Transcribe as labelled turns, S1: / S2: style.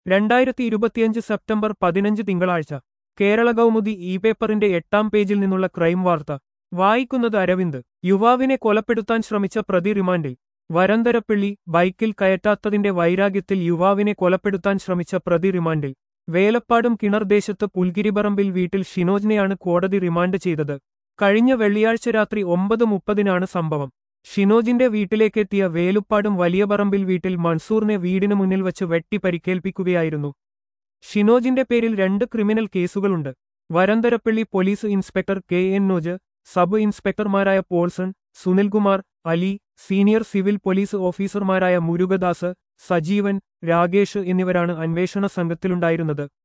S1: രണ്ടായിരത്തി ഇരുപത്തിയഞ്ച് സെപ്റ്റംബർ പതിനഞ്ച് തിങ്കളാഴ്ച കേരള കൗമുദി ഇ പേപ്പറിന്റെ എട്ടാം പേജിൽ നിന്നുള്ള ക്രൈം വാർത്ത വായിക്കുന്നത് അരവിന്ദ് യുവാവിനെ കൊലപ്പെടുത്താൻ ശ്രമിച്ച പ്രതി റിമാൻഡിൽ വരന്തരപ്പള്ളി ബൈക്കിൽ കയറ്റാത്തതിന്റെ വൈരാഗ്യത്തിൽ യുവാവിനെ കൊലപ്പെടുത്താൻ ശ്രമിച്ച പ്രതി റിമാൻഡിൽ വേലപ്പാടും കിണർദേശത്ത് പുൽഗിരിപറമ്പിൽ വീട്ടിൽ ഷിനോജിനെയാണ് കോടതി റിമാൻഡ് ചെയ്തത് കഴിഞ്ഞ വെള്ളിയാഴ്ച രാത്രി ഒമ്പത് മുപ്പതിനാണ് സംഭവം ഷിനോജിന്റെ വീട്ടിലേക്കെത്തിയ വേലുപ്പാടും വലിയപറമ്പിൽ വീട്ടിൽ മൻസൂറിനെ വീടിനു മുന്നിൽ വച്ച് വെട്ടി പരിക്കേൽപ്പിക്കുകയായിരുന്നു ഷിനോജിന്റെ പേരിൽ രണ്ട് ക്രിമിനൽ കേസുകളുണ്ട് Varantharappilly police inspector K N Noj sub ഇൻസ്പെക്ടർമാരായ Polson Sunilkumar Ali senior civil police ഓഫീസർമാരായ മുരുകദാസ് സജീവൻ രാഗേഷ് എന്നിവരാണ് അന്വേഷണ സംഘത്തിലുണ്ടായിരുന്നത്